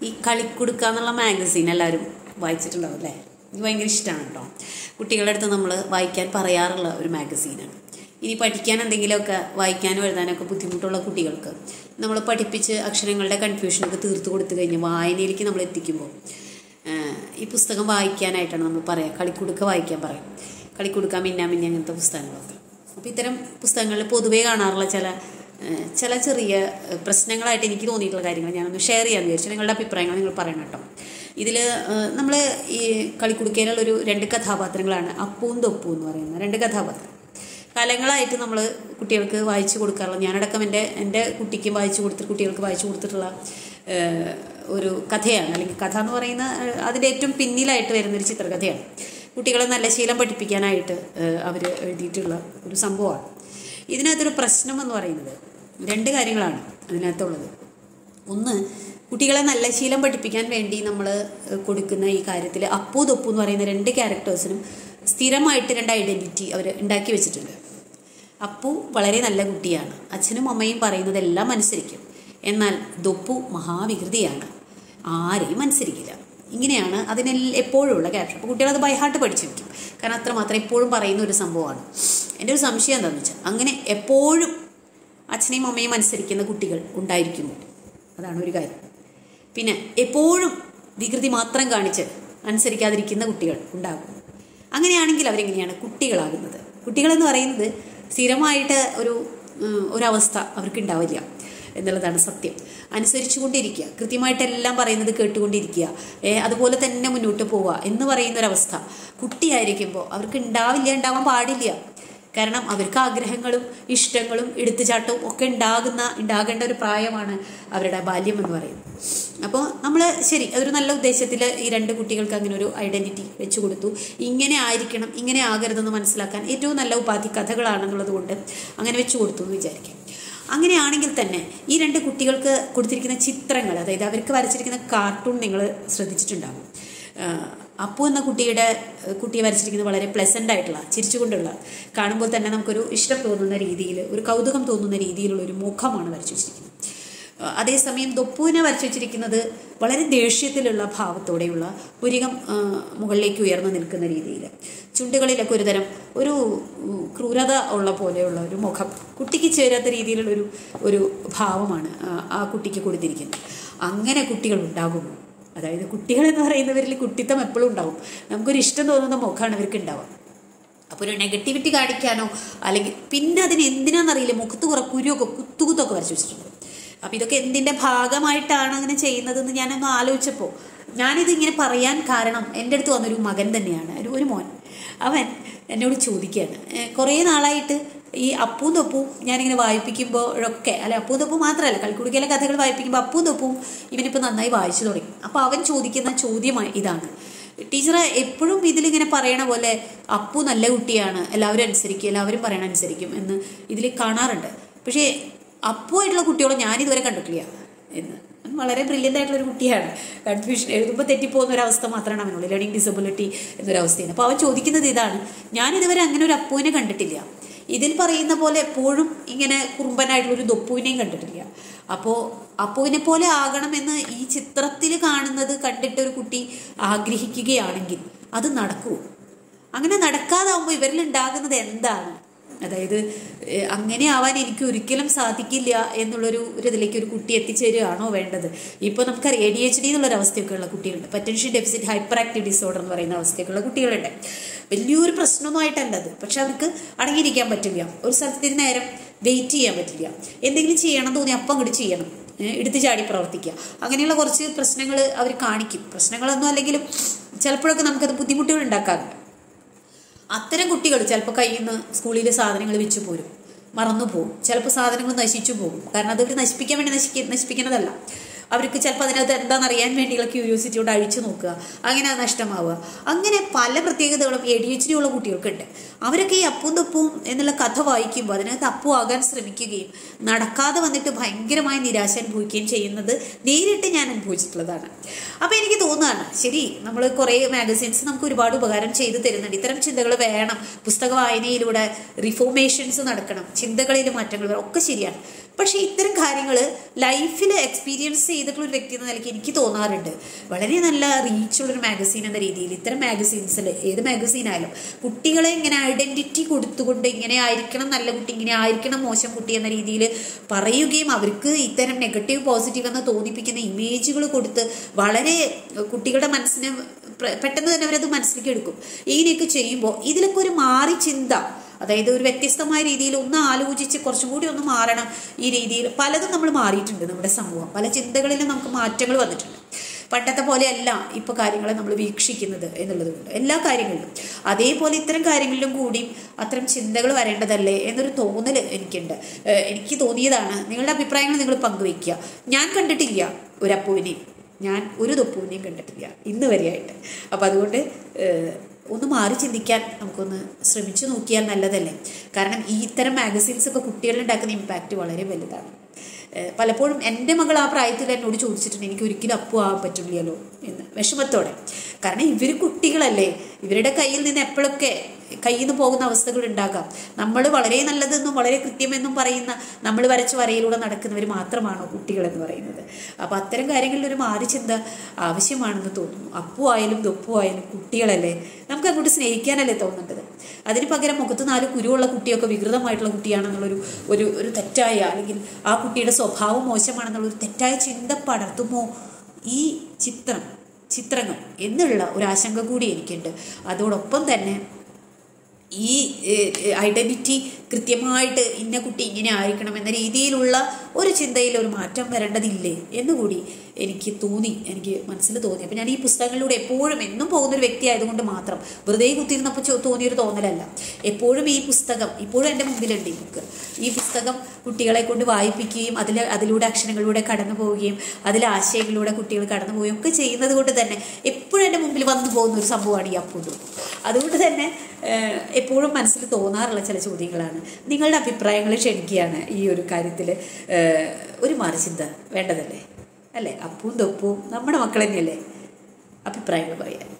ഈ കളിക്കുടുക്ക എന്നുള്ള മാഗസീൻ എല്ലാവരും വായിച്ചിട്ടുണ്ടാവും അല്ലേ എനിക്ക് ഭയങ്കര ഇഷ്ടമാണ് കേട്ടോ കുട്ടികളുടെ അടുത്ത് നമ്മൾ വായിക്കാൻ പറയാറുള്ള ഒരു മാഗസീനാണ് ഇനി പഠിക്കാൻ എന്തെങ്കിലുമൊക്കെ വായിക്കാനും എഴുതാനൊക്കെ ബുദ്ധിമുട്ടുള്ള കുട്ടികൾക്ക് നമ്മൾ പഠിപ്പിച്ച് അക്ഷരങ്ങളുടെ കൺഫ്യൂഷനൊക്കെ തീർത്തു കൊടുത്തു കഴിഞ്ഞ് വായനയിലേക്ക് നമ്മൾ എത്തിക്കുമ്പോൾ ആഹ് ഈ പുസ്തകം വായിക്കാനായിട്ടാണ് നമ്മൾ പറയുക കളിക്കുടുക്ക വായിക്കാൻ പറയും കളിക്കുടുക്ക മിന്ന മിന്ന അങ്ങനത്തെ പുസ്തകങ്ങളൊക്കെ അപ്പോൾ ഇത്തരം പുസ്തകങ്ങളിൽ പൊതുവേ കാണാറുള്ള ചില ആഹ് ചില ചെറിയ ആഹ് പ്രശ്നങ്ങളായിട്ട് എനിക്ക് തോന്നിയിട്ടുള്ള കാര്യങ്ങൾ ഞാനൊന്ന് ഷെയർ ചെയ്യാൻ വിചാരിച്ചു നിങ്ങളുടെ അഭിപ്രായങ്ങൾ നിങ്ങൾ പറയണം കേട്ടോ ഇതിൽ നമ്മൾ ഈ കളിക്കുടുക്കയിലുള്ളൊരു രണ്ട് കഥാപാത്രങ്ങളാണ് അപ്പവും തൊപ്പും എന്ന് പറയുന്ന രണ്ട് കഥാപാത്രം കാലങ്ങളായിട്ട് നമ്മൾ കുട്ടികൾക്ക് വായിച്ചു കൊടുക്കാറുള്ള ഞാനടക്കം എൻ്റെ എൻ്റെ കുട്ടിക്ക് വായിച്ചു കൊടുത്തിട്ട് കുട്ടികൾക്ക് വായിച്ചു കൊടുത്തിട്ടുള്ള ഏഹ്, ഒരു കഥയാണ് അല്ലെങ്കിൽ കഥ എന്ന് പറയുന്ന ഏഹ്, അതിൻ്റെ ഏറ്റവും പിന്നിലായിട്ട് വരുന്നൊരു ചിത്രകഥയാണ് കുട്ടികളെ നല്ല ശീലം പഠിപ്പിക്കാനായിട്ട് അവർ എഴുതിയിട്ടുള്ള ഒരു സംഭവമാണ് ഇതിനകത്തൊരു പ്രശ്നം എന്ന് പറയുന്നത് രണ്ട് കാര്യങ്ങളാണ് അതിനകത്തുള്ളത് ഒന്ന് കുട്ടികളെ നല്ല ശീലം പഠിപ്പിക്കാൻ വേണ്ടി നമ്മൾ കൊടുക്കുന്ന ഈ കാര്യത്തിൽ അപ്പു തൊപ്പു എന്ന് പറയുന്ന രണ്ട് ക്യാരക്ടേഴ്സിനും സ്ഥിരമായിട്ട് രണ്ട് ഐഡൻറ്റിറ്റി അവർ ഉണ്ടാക്കി വെച്ചിട്ടുണ്ട് അപ്പു വളരെ നല്ല കുട്ടിയാണ് അച്ഛനും അമ്മയും പറയുന്നതെല്ലാം അനുസരിക്കും എന്നാൽ ദൊപ്പു മഹാവികൃതിയാണ് ആരെയും അനുസരിക്കില്ല ഇങ്ങനെയാണ് അതിനെൽ എപ്പോഴുള്ള ക്യാപ്ഷൻ അപ്പോൾ കുട്ടികളത് ബൈഹാർട്ട് പഠിച്ചു വെക്കും കാരണം അത്രമാത്രം എപ്പോഴും പറയുന്ന ഒരു സംഭവമാണ് എൻ്റെ ഒരു സംശയം എന്താണെന്ന് വെച്ചാൽ അങ്ങനെ എപ്പോഴും അച്ഛനെയും അമ്മയും അനുസരിക്കുന്ന കുട്ടികൾ ഉണ്ടായിരിക്കുമോ അതാണ് ഒരു കാര്യം പിന്നെ എപ്പോഴും വികൃതി മാത്രം കാണിച്ച് അനുസരിക്കാതിരിക്കുന്ന കുട്ടികൾ ഉണ്ടാകും അങ്ങനെയാണെങ്കിൽ അവരെങ്ങനെയാണ് കുട്ടികളാകുന്നത് കുട്ടികളെന്ന് പറയുന്നത് സ്ഥിരമായിട്ട് ഒരു ഉം, ഒരവസ്ഥ അവർക്ക് ഉണ്ടാവില്ല എന്നുള്ളതാണ് സത്യം അനുസരിച്ചുകൊണ്ടിരിക്കുക കൃത്യമായിട്ടെല്ലാം പറയുന്നത് കേട്ടുകൊണ്ടിരിക്കുക ഏ, അതുപോലെ തന്നെ മുന്നോട്ട് പോവുക എന്ന് പറയുന്ന ഒരവസ്ഥ കുട്ടിയായിരിക്കുമ്പോൾ അവർക്ക് ഉണ്ടാവില്ല ഉണ്ടാവാൻ പാടില്ല കാരണം അവർക്ക് ആഗ്രഹങ്ങളും ഇഷ്ടങ്ങളും എടുത്തുചാട്ടവും ഒക്കെ ഉണ്ടാകുന്ന ഉണ്ടാകേണ്ട ഒരു പ്രായമാണ് അവരുടെ ബാല്യം എന്ന് പറയുന്നത് അപ്പോൾ നമ്മൾ ശരി അതൊരു നല്ല ഉദ്ദേശത്തിൽ ഈ രണ്ട് കുട്ടികൾക്ക് അങ്ങനെ ഒരു ഐഡൻറ്റിറ്റി വെച്ചു കൊടുത്തു ഇങ്ങനെ ആയിരിക്കണം ഇങ്ങനെ ആകരുതെന്ന് മനസ്സിലാക്കാൻ ഏറ്റവും നല്ല ഉപാധി കഥകളാണെന്നുള്ളത് കൊണ്ട് അങ്ങനെ വെച്ചു കൊടുത്തു എന്ന് വിചാരിക്കാം അങ്ങനെയാണെങ്കിൽ തന്നെ ഈ രണ്ട് കുട്ടികൾക്ക് കൊടുത്തിരിക്കുന്ന ചിത്രങ്ങൾ അതായത് അവർക്ക് വരച്ചിരിക്കുന്ന കാർട്ടൂൺ നിങ്ങൾ ശ്രദ്ധിച്ചിട്ടുണ്ടാകും ആഹ് അപ്പു എന്ന കുട്ടിയുടെ ഏഹ് കുട്ടിയെ വരച്ചിരിക്കുന്നത് വളരെ പ്ലസൻ്റ് ആയിട്ടുള്ള ചിരിച്ചുകൊണ്ടുള്ള കാണുമ്പോൾ തന്നെ നമുക്കൊരു ഇഷ്ടം തോന്നുന്ന രീതിയിൽ ഒരു കൗതുകം തോന്നുന്ന രീതിയിലുള്ള ഒരു മുഖമാണ് വരച്ചു വെച്ചിരിക്കുന്നത് ആഹ് അതേസമയം ദൊപ്പുവിനെ വരച്ചു വെച്ചിരിക്കുന്നത് വളരെ ദേഷ്യത്തിലുള്ള ഭാവത്തോടെയുള്ള പുരികം ആഹ് മുകളിലേക്ക് ഉയർന്നു നിൽക്കുന്ന രീതിയിൽ ചുണ്ടുകളിലൊക്കെ ഒരു തരം ഒരു ഉം, ക്രൂരത ഉള്ള പോലെയുള്ള ഒരു മുഖം കുട്ടിക്ക് ചേരാത്ത രീതിയിലുള്ള ഒരു ഒരു ഭാവമാണ് ആഹ് ആ കുട്ടിക്ക് കൊടുത്തിരിക്കുന്നത് അങ്ങനെ കുട്ടികൾ ഉണ്ടാകുമോ അതായത് കുട്ടികൾ എന്ന് പറയുന്നവരിൽ കുട്ടിത്തം എപ്പോഴും ഉണ്ടാവും നമുക്കൊരു ഇഷ്ടം തോന്നുന്ന മുഖമാണ് ഇവർക്ക് ഉണ്ടാവുക അപ്പോൾ ഒരു നെഗറ്റിവിറ്റി കാണിക്കാനോ അല്ലെങ്കിൽ പിന്നെ അതിന് എന്തിനാണെന്നറിയില്ല മുഖത്ത് കുറെ കുരുവൊക്കെ കുത്തുകുത്തൊക്കെ വരച്ചു വെച്ചിട്ടുണ്ട് അപ്പോൾ ഇതൊക്കെ എന്തിൻ്റെ ഭാഗമായിട്ടാണ് അങ്ങനെ ചെയ്യുന്നതെന്ന് ഞാനൊന്ന് ആലോചിച്ചപ്പോൾ ഞാനിത് ഇങ്ങനെ പറയാൻ കാരണം എൻ്റെ അടുത്ത് വന്നൊരു മകൻ തന്നെയാണ് ഒരു ഒരു മോൻ അവൻ എന്നോട് ചോദിക്കുകയാണ് ഏഹ് കുറേ നാളായിട്ട് ഈ അപ്പൂ തൊപ്പും ഞാനിങ്ങനെ വായിപ്പിക്കുമ്പോഴൊക്കെ അല്ലെ അപ്പൂ തൊപ്പും മാത്രമല്ല കളിക്കുടുക്കയിലെ കഥകൾ വായിപ്പിക്കുമ്പോൾ അപ്പൂ തൊപ്പും ഇവനിപ്പോൾ നന്നായി വായിച്ചു തുടങ്ങി അപ്പോൾ അവൻ ചോദിക്കുന്ന ചോദ്യം ഇതാണ് ടീച്ചറെ എപ്പോഴും ഇതിലിങ്ങനെ പറയണ പോലെ അപ്പു നല്ല കുട്ടിയാണ് എല്ലാവരും അനുസരിക്കും എല്ലാവരും പറയണ അനുസരിക്കും എന്ന് ഇതിൽ കാണാറുണ്ട് പക്ഷേ അപ്പു ആയിട്ടുള്ള കുട്ടികളെ ഞാനിതുവരെ കണ്ടിട്ടില്ല എന്ന് അവൻ വളരെ ബ്രില്യൻ്റ് ആയിട്ടുള്ള ഒരു കുട്ടിയാണ് കൺഫ്യൂഷൻ എഴുതുമ്പോൾ തെറ്റിപ്പോകുന്ന ഒരു അവസ്ഥ മാത്രമാണ് അവനുള്ളൂ ലേണിംഗ് ഡിസബിലിറ്റി എന്നൊരവസ്ഥയാണ് അപ്പോൾ അവൻ ചോദിക്കുന്നത് ഇതാണ് ഞാനിതുവരെ അങ്ങനെ ഒരു അപ്പുവിനെ കണ്ടിട്ടില്ല ഇതിൽ പറയുന്ന പോലെ എപ്പോഴും ഇങ്ങനെ കുറുമ്പനായിട്ടുള്ള ഒരു ദൊപ്പുവിനെയും കണ്ടിട്ടില്ല അപ്പോൾ അപ്പുവിനെ പോലെ ആകണമെന്ന് ഈ ചിത്രത്തിൽ കാണുന്നത് കണ്ടിട്ട് ഒരു കുട്ടി ആഗ്രഹിക്കുകയാണെങ്കിൽ അത് നടക്കുമോ അങ്ങനെ നടക്കാതാവുമ്പോൾ ഇവരിൽ ഉണ്ടാകുന്നത് എന്താണ് അതായത് ഏഹ്, അങ്ങനെ ആവാൻ എനിക്ക് ഒരിക്കലും സാധിക്കില്ല എന്നുള്ളൊരു ഒരു ഇതിലേക്ക് ഒരു കുട്ടി എത്തിച്ചേരുകയാണോ വേണ്ടത് ഇപ്പോൾ നമുക്കറിയാം എ ഡി എച്ച് ഡി എന്നുള്ളൊരു അവസ്ഥയൊക്കെ ഉള്ള കുട്ടികളുണ്ട് potential deficit hyperactive disorder എന്ന് പറയുന്ന അവസ്ഥയൊക്കെ ഉള്ള കുട്ടികളുണ്ട് വലിയൊരു പ്രശ്നമൊന്നുമായിട്ടല്ല അത് പക്ഷെ അവർക്ക് അടങ്ങിയിരിക്കാൻ പറ്റില്ല ഒരു സ്ഥലത്തിന് നേരം വെയിറ്റ് ചെയ്യാൻ പറ്റില്ല എന്തെങ്കിലും ചെയ്യണം തോന്നി അപ്പം അങ്ങോട്ട് ചെയ്യണം ഏഹ്, എടുത്ത് ചാടി പ്രവർത്തിക്കുക അങ്ങനെയുള്ള കുറച്ച് പ്രശ്നങ്ങൾ അവർ കാണിക്കും പ്രശ്നങ്ങളൊന്നും അല്ലെങ്കിലും ചിലപ്പോഴൊക്കെ നമുക്കത് ബുദ്ധിമുട്ടുകൾ ഉണ്ടാക്കാറുണ്ട് അത്തരം കുട്ടികൾ ചിലപ്പോൾ കയ്യിൽ നിന്ന് സ്കൂളിൽ സാധനങ്ങൾ വെച്ച് പോരും മറന്നു പോകും ചിലപ്പോൾ സാധനങ്ങൾ നശിച്ചു പോകും കാരണം അത് ഇവർ നശിപ്പിക്കാൻ വേണ്ടി നശിക്ക നശിപ്പിക്കുന്നതല്ല അവർക്ക് ചിലപ്പോൾ അതിനകത്ത് എന്താണെന്ന് അറിയാൻ വേണ്ടിയുള്ള ക്യൂരിയോസിറ്റി കൊണ്ട് അഴിച്ചു നോക്കുക അങ്ങനെ അത് നഷ്ടമാവുക അങ്ങനെ പല പ്രത്യേകതകളും എ ഡി എച്ച് ഡി ഉള്ള കുട്ടികൾക്കുണ്ട് അവരൊക്കെ ഈ അപ്പും തൊപ്പും എന്നുള്ള കഥ വായിക്കുമ്പോൾ അതിനകത്ത് അപ്പു ആകാൻ ശ്രമിക്കുകയും നടക്കാതെ വന്നിട്ട് ഭയങ്കരമായ നിരാശ അനുഭവിക്കുകയും ചെയ്യുന്നത് നേരിട്ട് ഞാൻ അനുഭവിച്ചിട്ടുള്ളതാണ് അപ്പോൾ എനിക്ക് തോന്നുകയാണ് ശരി നമ്മൾ കുറേ മാഗസിൻസ് നമുക്ക് ഒരുപാട് ഉപകാരം ചെയ്തു തരുന്നുണ്ട് ഇത്തരം ചിന്തകൾ വേണം പുസ്തക വായനയിലൂടെ റിഫോർമേഷൻസ് നടക്കണം ചിന്തകളിൽ മാറ്റങ്ങൾ വരണം ഒക്കെ ശരിയാണ് പക്ഷേ ഇത്തരം കാര്യങ്ങൾ ലൈഫിൽ എക്സ്പീരിയൻസ് ചെയ്തിട്ടുള്ള ഒരു വ്യക്തി എന്ന നിലയ്ക്ക് എനിക്ക് തോന്നാറുണ്ട് വളരെ നല്ല റീച്ചുള്ളൊരു മാഗസീൻ എന്ന രീതിയിൽ ഇത്തരം മാഗസീൻസിൽ ഏത് മാഗസീനായാലും കുട്ടികളെ ഇങ്ങനെ ഐഡൻറ്റിറ്റി കൊടുത്തുകൊണ്ട് ഇങ്ങനെ ആയിരിക്കണം നല്ല കുട്ടി ഇങ്ങനെ ആയിരിക്കണം മോശം കുട്ടി എന്ന രീതിയിൽ പറയുകയും അവർക്ക് ഇത്തരം നെഗറ്റീവ് പോസിറ്റീവ് എന്ന് തോന്നിപ്പിക്കുന്ന ഇമേജുകൾ കൊടുത്ത് വളരെ കുട്ടികളുടെ മനസ്സിനെ പ്ര- പെട്ടെന്ന് തന്നെ അവരത് മനസ്സിലേക്ക് എടുക്കും ഇങ്ങനെയൊക്കെ ചെയ്യുമ്പോൾ ഇതിലൊക്കെ ഒരു മാറി ചിന്ത അതായത് ഒരു വ്യത്യസ്തമായ രീതിയിൽ ഒന്ന് ആലോചിച്ച് കുറച്ചും കൂടി ഒന്ന് മാറണം ഈ രീതിയിൽ പലതും നമ്മൾ മാറിയിട്ടുണ്ട് നമ്മുടെ സമൂഹം പല ചിന്തകളിലും നമുക്ക് മാറ്റങ്ങൾ വന്നിട്ടുണ്ട് പണ്ടത്തെ പോലെയല്ല ഇപ്പോൾ കാര്യങ്ങളെ നമ്മൾ വീക്ഷിക്കുന്നത് എന്നുള്ളത് കൊണ്ട് എല്ലാ കാര്യങ്ങളിലും അതേപോലെ ഇത്തരം കാര്യങ്ങളിലും കൂടിയും അത്തരം ചിന്തകൾ വരേണ്ടതല്ലേ എന്നൊരു തോന്നൽ എനിക്കുണ്ട് ഏഹ് എനിക്ക് തോന്നിയതാണ് നിങ്ങളുടെ അഭിപ്രായങ്ങൾ നിങ്ങൾ പങ്കുവയ്ക്കുക ഞാൻ കണ്ടിട്ടില്ല ഒരു അപ്പുവിനെയും ഞാൻ ഒരു തൊപ്പുവിനെയും കണ്ടിട്ടില്ല ഇന്ന് വരെയായിട്ട് അപ്പം അതുകൊണ്ട് ഏഹ്, ഒന്ന് മാറി ചിന്തിക്കാൻ നമുക്കൊന്ന് ശ്രമിച്ചു നോക്കിയാൽ നല്ലതല്ലേ കാരണം ഈ ഇത്തരം മാഗസീൻസ് ഒക്കെ കുട്ടികളിൽ ഉണ്ടാക്കുന്ന ഇമ്പാക്റ്റ് വളരെ വലുതാണ് ഏഹ്, പലപ്പോഴും എൻ്റെ മകൾ ആ പ്രായത്തിൽ എന്നോട് ചോദിച്ചിട്ടുണ്ട് എനിക്ക് ഒരിക്കലും അപ്പു ആവാൻ പറ്റില്ലല്ലോ എന്ന് വിഷമത്തോടെ കാരണം ഇവർ കുട്ടികളല്ലേ ഇവരുടെ കയ്യിൽ നിന്ന് എപ്പോഴൊക്കെ കയ്യിൽ നിന്ന് പോകുന്ന അവസ്ഥകൾ ഉണ്ടാകാം നമ്മൾ വളരെ നല്ലതെന്നും വളരെ കൃത്യമെന്നും പറയുന്ന നമ്മൾ വരച്ച വരയിലൂടെ നടക്കുന്നവർ മാത്രമാണോ കുട്ടികളെന്ന് പറയുന്നത് അപ്പോൾ അത്തരം കാര്യങ്ങളിൽ ഒരു മാറി ചിന്ത ആവശ്യമാണെന്ന് തോന്നുന്നു അപ്പു ആയാലും ദൊപ്പു ആയാലും കുട്ടികളല്ലേ നമുക്ക് അങ്ങോട്ട് സ്നേഹിക്കാനല്ലേ തോന്നേണ്ടത് അതിന് പകരം മുഖത്ത് നാല് കുരുവുള്ള കുട്ടിയൊക്കെ വികൃതമായിട്ടുള്ള കുട്ടിയാണെന്നുള്ളൊരു ഒരു ഒരു തെറ്റായ അല്ലെങ്കിൽ ആ കുട്ടിയുടെ സ്വഭാവം മോശമാണെന്നുള്ളൊരു തെറ്റായ ചിന്ത പടർത്തുമോ ഈ ചിത്രം ചിത്രങ്ങൾ എന്നുള്ള ഒരു ആശങ്ക കൂടി എനിക്കുണ്ട് അതോടൊപ്പം തന്നെ ഈ ഐഡൻറ്റിറ്റി കൃത്യമായിട്ട് ഇന്ന കുട്ടി ഇങ്ങനെ ആയിരിക്കണം എന്ന രീതിയിലുള്ള ഒരു ചിന്തയിൽ ഒരു മാറ്റം വരേണ്ടതില്ലേ എന്നുകൂടി എനിക്ക് തോന്നി എനിക്ക് മനസ്സിൽ തോന്നി അപ്പം ഞാൻ ഈ പുസ്തകങ്ങളിലൂടെ എപ്പോഴും എന്നും പോകുന്നൊരു വ്യക്തി ആയതുകൊണ്ട് മാത്രം വെറുതെ കുത്തിയിരുന്നപ്പോൾ ചോ- തോന്നിയൊരു തോന്നലല്ല എപ്പോഴും ഈ പുസ്തകം ഇപ്പോഴും എൻ്റെ മുമ്പിലുണ്ട് ഈ ബുക്ക് ഈ പുസ്തകം കുട്ടികളെ കൊണ്ട് വായിപ്പിക്കുകയും അതിൽ അതിലൂടെ അക്ഷരങ്ങളിലൂടെ കടന്നു പോവുകയും അതിലെ ആശയങ്ങളിലൂടെ കുട്ടികൾ കടന്നു പോവുകയും ഒക്കെ ചെയ്യുന്നത് കൊണ്ട് തന്നെ എപ്പോഴും എൻ്റെ മുമ്പിൽ വന്നു പോകുന്ന ഒരു സംഭവമാണ് ഈ അപ്പൂതു അതുകൊണ്ട് തന്നെ ഏഹ്, എപ്പോഴും മനസ്സിൽ തോന്നാറുള്ള ചില ചോദ്യങ്ങളാണ് നിങ്ങളുടെ അഭിപ്രായങ്ങൾ ക്ഷണിക്കുകയാണ് ഈ ഒരു കാര്യത്തിൽ ഒരു മറിച്ചിന്ത വേണ്ടതല്ലേ അല്ലേ അപ്പവും തൊപ്പവും നമ്മുടെ മക്കൾ തന്നെയല്ലേ അഭിപ്രായങ്ങൾ പറയാൻ